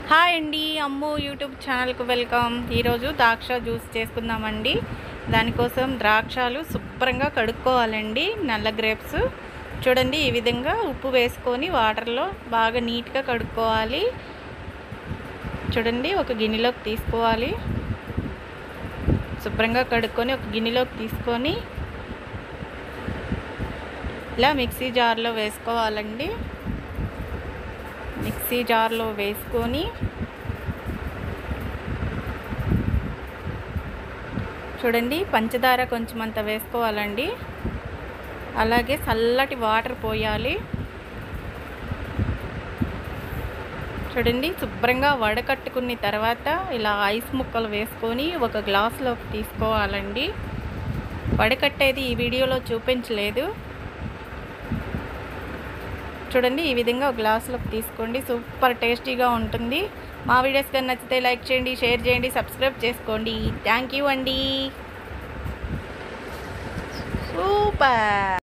hi అండి అమ్ము YouTube ఛానల్కు welcome ఈరోజు ద్రాక్ష జ్యూస్ చేసుకుందామండి దానికోసం ద్రాక్షలు శుభ్రంగా కడుక్కోవాలండి నల్ల గ్రేప్స్ చూడండి ఈ విధంగా ఉప్పు వేసుకొని వాటర్లో బాగా నీట్గా కడుక్కోవాలి చూడండి ఒక గిన్నెలోకి తీసుకోవాలి శుభ్రంగా కడుక్కొని ఒక గిన్నెలోకి తీసుకొని ఇలా మిక్సీ జార్లో వేసుకోవాలండి మిక్సీ జార్లో వేసుకొని చూడండి పంచదార కొంచెం అంత వేసుకోవాలండి అలాగే చల్లటి వాటర్ పోయాలి చూడండి శుభ్రంగా వడకట్టుకున్న తర్వాత ఇలా ఐస్ ముక్కలు వేసుకొని ఒక గ్లాసులోకి తీసుకోవాలండి వడకట్టేది ఈ వీడియోలో చూపించలేదు చూడండి ఈ విధంగా ఒక గ్లాసులోకి తీసుకోండి సూపర్ టేస్టీగా ఉంటుంది మా వీడియోస్ కానీ నచ్చితే లైక్ చేయండి షేర్ చేయండి సబ్స్క్రైబ్ చేసుకోండి థ్యాంక్ యూ అండి సూపర్